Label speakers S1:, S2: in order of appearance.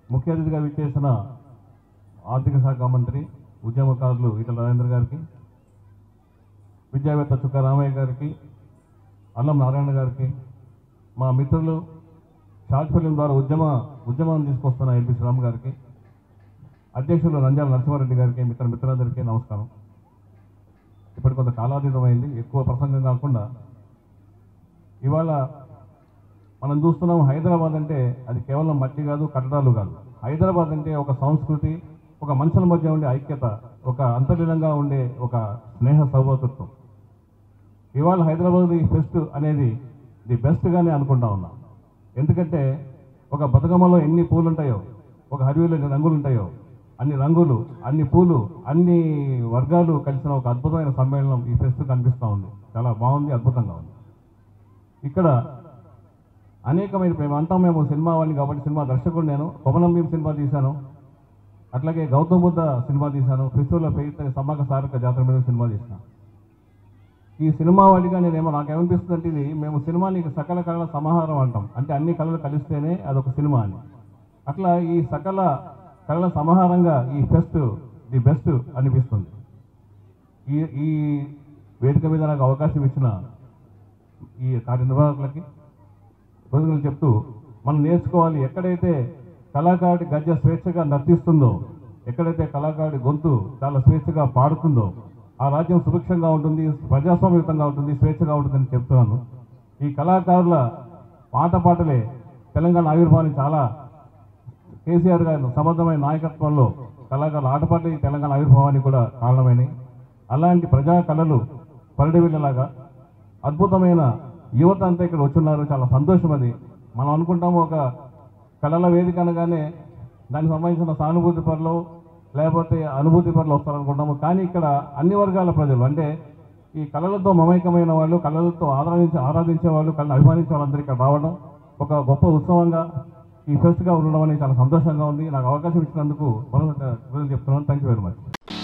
S1: ముఖ్య అతిథిగా విచ్చేసిన ఆర్థిక శాఖ మంత్రి ఉద్యమకారులు ఈటల రాజేంద్ర గారికి విద్యావేత్త చుక్క రామయ్య గారికి అల్లం నారాయణ గారికి మా మిత్రులు షార్ట్ ఫిలిం ద్వారా ఉద్యమ ఉద్యమాన్ని తీసుకొస్తున్న ఎల్పి శ్రీరామ్ గారికి అధ్యక్షులు నంజాల నరసింహారెడ్డి గారికి మిత్ర మిత్రులందరికీ నమస్కారం ఇప్పటి కొంత కాలాతీతమైంది ఎక్కువ ప్రసంగం కాకుండా ఇవాళ మనం చూస్తున్నాం హైదరాబాద్ అంటే అది కేవలం మట్టి కాదు కట్టడాలు కాదు హైదరాబాద్ అంటే ఒక సంస్కృతి ఒక మనుషుల మధ్య ఉండే ఐక్యత ఒక అంతర్లీనంగా ఉండే ఒక స్నేహ సౌభాతృత్వం ఇవాళ హైదరాబాద్ ఈ ఫెస్ట్ అనేది ది బెస్ట్గానే అనుకుంటా ఉన్నా ఎందుకంటే ఒక బతుకమ్మలో ఎన్ని పూలు ఉంటాయో ఒక హరివిలో ఎన్ని రంగులు ఉంటాయో అన్ని రంగులు అన్ని పూలు అన్ని వర్గాలు కలిసిన ఒక అద్భుతమైన సమ్మేళనం ఈ ఫెస్ట్ కనిపిస్తూ ఉంది చాలా బాగుంది అద్భుతంగా ఉంది ఇక్కడ అనేకమైన మేము అంటాం మేము సినిమా వాళ్ళని కాబట్టి సినిమా దర్శకుడు నేను కొమనం భీం సినిమా తీశాను అట్లాగే గౌతమ్ బుద్ధ సినిమా తీశాను ఫెస్టివల్ ఫెయిత్ అనే సమ్మక సారక జాతర మీద సినిమా తీశాను ఈ సినిమా వాడిగా నేనేమో నాకేమనిపిస్తుంది అంటే ఇది మేము సినిమాని సకల కళల సమాహారం అంటాం అంటే అన్ని కళలు కలిస్తేనే అదొక సినిమా అని అట్లా ఈ సకల కళల సమాహారంగా ఈ ఫెస్ట్ ది బెస్ట్ అనిపిస్తుంది ఈ ఈ వేదిక మీద నాకు అవకాశం ఇచ్చిన ఈ కార్యనిర్వాహకులకి కృతజ్ఞతలు చెప్తూ మనం నేర్చుకోవాలి ఎక్కడైతే కళాకారుడి గజ్జ స్వేచ్ఛగా నర్తిస్తుందో ఎక్కడైతే కళాకారుడి గొంతు చాలా స్వేచ్ఛగా పాడుతుందో ఆ రాజ్యం సుభిక్షంగా ఉంటుంది ప్రజాస్వామ్యయుతంగా ఉంటుంది స్వేచ్ఛగా ఉంటుందని చెప్తున్నాను ఈ కళాకారుల పాట పాటలే తెలంగాణ ఆవిర్భావాన్ని చాలా కేసీఆర్ గారి సమర్థమైన నాయకత్వంలో కళాకారుల ఆటపాటలు ఈ తెలంగాణ ఆవిర్భావానికి కూడా కారణమైనవి అలాంటి ప్రజా కళలు పరిడివిల్లలాగా అద్భుతమైన యువత అంతా ఇక్కడ వచ్చున్నారు చాలా సంతోషం అది మనం అనుకుంటాము ఒక కళల వేదిక అనగానే దానికి సంబంధించిన సానుభూతి పనులు లేకపోతే అనుభూతి పనులు వస్తారనుకుంటాము కానీ ఇక్కడ అన్ని వర్గాల ప్రజలు అంటే ఈ కళలతో మమైకమైన వాళ్ళు కళలతో ఆరాధించే ఆరాధించే వాళ్ళు కళను అభిమానించే వాళ్ళందరూ ఇక్కడ రావడం ఒక గొప్ప ఉత్సవంగా ఈ ఫెస్ట్గా ఉండడం అనేది చాలా సంతోషంగా ఉంది నాకు అవకాశం ఇచ్చినందుకు మరొక కృతజ్ఞతలు చెప్తున్నాను థ్యాంక్ యూ వెరీ మచ్